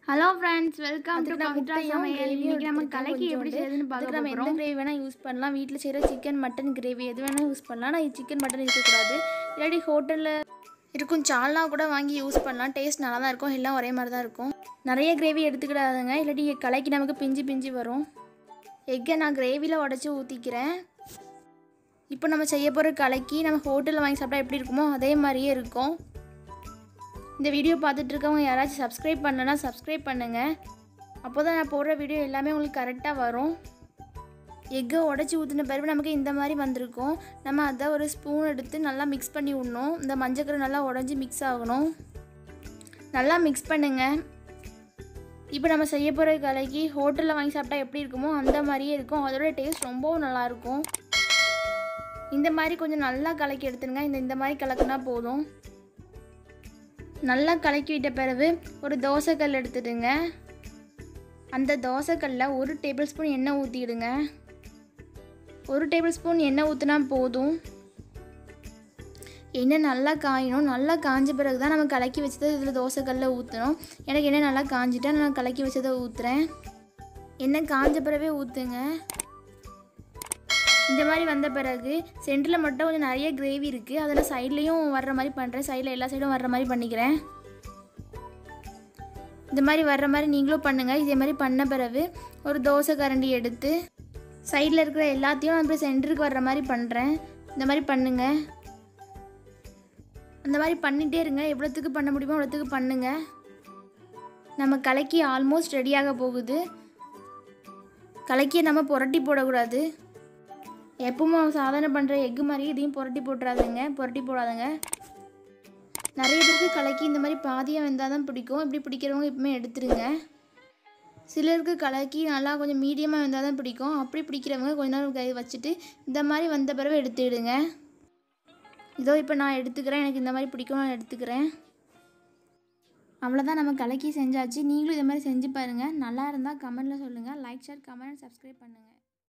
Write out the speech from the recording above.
Hello friends welcome to அதுக்கு நான் பவித்ரா முட்டையும் சமையல் கிரேவியும் இன்னைக்கு நம்ம எடுத்துருக்கேன் கலக்கி எப்படி கொஞ்சோண்டு. செய்யுதுன்னு அதுக்கு பார்க்க நம்ம எந்த போகிறோம் கிரேவி வேணால் யூஸ் பண்ணலாம் வீட்டில் செய்கிற சிக்கன் மட்டன் கிரேவி எது வேணால் யூஸ் பண்ணலாம் நான் சிக்கன் மட்டன் இருக்கக்கூடாது இல்லாட்டி ஹோட்டலில் இருக்கும் சால்னா கூட வாங்கி யூஸ் பண்ணலாம் டேஸ்ட் நல்லா தான் இருக்கும் எல்லாம் ஒரே மாதிரி தான் இருக்கும் நிறைய கிரேவி எடுத்துக்கிடாதுங்க இல்லாட்டி கலக்கி நமக்கு பிஞ்சு பிஞ்சு வரும் எக்கை நான் கிரேவியில் உடச்சி ஊற்றிக்கிறேன் இப்போ நம்ம செய்ய போகிற கலக்கி நம்ம ஹோட்டலில் வாங்கி சாப்பிட்டா எப்படி இருக்குமோ அதே மாதிரியே இருக்கும் இந்த வீடியோ பார்த்துட்டு இருக்கவங்க யாராச்சும் சப்ஸ்கிரைப் பண்ணலன்னா சப்ஸ்கிரைப் பண்ணுங்கள் அப்போ தான் நான் போடுற வீடியோ எல்லாமே உங்களுக்கு கரெக்டாக வரும் எக்கை உடச்சி ஊற்றின பிறகு நமக்கு இந்த மாதிரி வந்திருக்கும் நம்ம அதை ஒரு ஸ்பூன் எடுத்து நல்லா மிக்ஸ் பண்ணி விடணும் இந்த மஞ்சக்கரை நல்லா உடஞ்சி மிக்ஸ் ஆகணும் நல்லா மிக்ஸ் பண்ணுங்க இப்போ நம்ம செய்ய போகிற கலக்கி ஹோட்டலில் வாங்கி சாப்பிட்டா எப்படி இருக்குமோ அந்த மாதிரியே இருக்கும் அதோட டேஸ்ட் ரொம்பவும் நல்லாயிருக்கும் இந்த மாதிரி கொஞ்சம் நல்லா கலக்கி எடுத்துருங்க இந்த இந்த மாதிரி கலக்குனா போதும் நல்லா கலக்கி விட்ட பிறகு ஒரு தோசைக்கல் எடுத்துடுங்க அந்த தோசைக்கல்லில் ஒரு டேபிள் ஸ்பூன் எண்ணெய் ஊற்றிடுங்க ஒரு டேபிள் ஸ்பூன் எண்ணெய் ஊற்றினா போதும் எண்ணெய் நல்லா காயணும் நல்லா காஞ்ச பிறகு தான் நம்ம கலக்கி வச்சதை இதில் தோசைக்கல்லில் ஊற்றணும் எனக்கு எண்ணெய் நல்லா காஞ்சிட்டா நான் கலக்கி வச்சதை ஊற்றுறேன் எண்ணெய் காஞ்ச பிறவே ஊற்றுங்க இந்த மாதிரி வந்த பிறகு சென்டரில் மட்டும் கொஞ்சம் நிறைய கிரேவி இருக்குது அதில் சைட்லேயும் வர்ற மாதிரி பண்ணுறேன் சைடில் எல்லா சைடும் வர்ற மாதிரி பண்ணிக்கிறேன் இந்த மாதிரி வர்ற மாதிரி நீங்களும் பண்ணுங்கள் இதே மாதிரி பண்ண பிறகு ஒரு தோசை கரண்டி எடுத்து சைடில் இருக்கிற எல்லாத்தையும் நான் இப்படி சென்டருக்கு வர்ற மாதிரி பண்ணுறேன் இந்த மாதிரி பண்ணுங்க அந்த மாதிரி பண்ணிகிட்டே இருங்க எவ்வளோத்துக்கு பண்ண முடியுமோ அவ்வளோத்துக்கு பண்ணுங்க நம்ம கலக்கி ஆல்மோஸ்ட் ரெடியாக போகுது கலக்கியை நம்ம புரட்டி போடக்கூடாது எப்பவும் சாதனை பண்ணுற எக்கு மாதிரி இதையும் புரட்டி போட்டுறாதுங்க புரட்டி போடாதுங்க நிறைய பேருக்கு கலக்கி இந்த மாதிரி பாதியாக வெந்தால் தான் பிடிக்கும் இப்படி பிடிக்கிறவங்க எப்பவுமே எடுத்துருங்க சிலருக்கு கலக்கி நல்லா கொஞ்சம் மீடியமாக வெந்தால் தான் பிடிக்கும் அப்படி பிடிக்கிறவங்க கொஞ்ச நேரம் கை வச்சுட்டு இந்த மாதிரி வந்த பிறகு எடுத்துடுங்க இதோ இப்போ நான் எடுத்துக்கிறேன் எனக்கு இந்த மாதிரி பிடிக்கும் நான் எடுத்துக்கிறேன் அவ்வளோதான் நம்ம கலக்கி செஞ்சாச்சு நீங்களும் இதை மாதிரி செஞ்சு பாருங்கள் நல்லா இருந்தால் கமெண்ட்டில் சொல்லுங்கள் லைக் ஷேர் கமெண்ட் சப்ஸ்கிரைப் பண்ணுங்கள்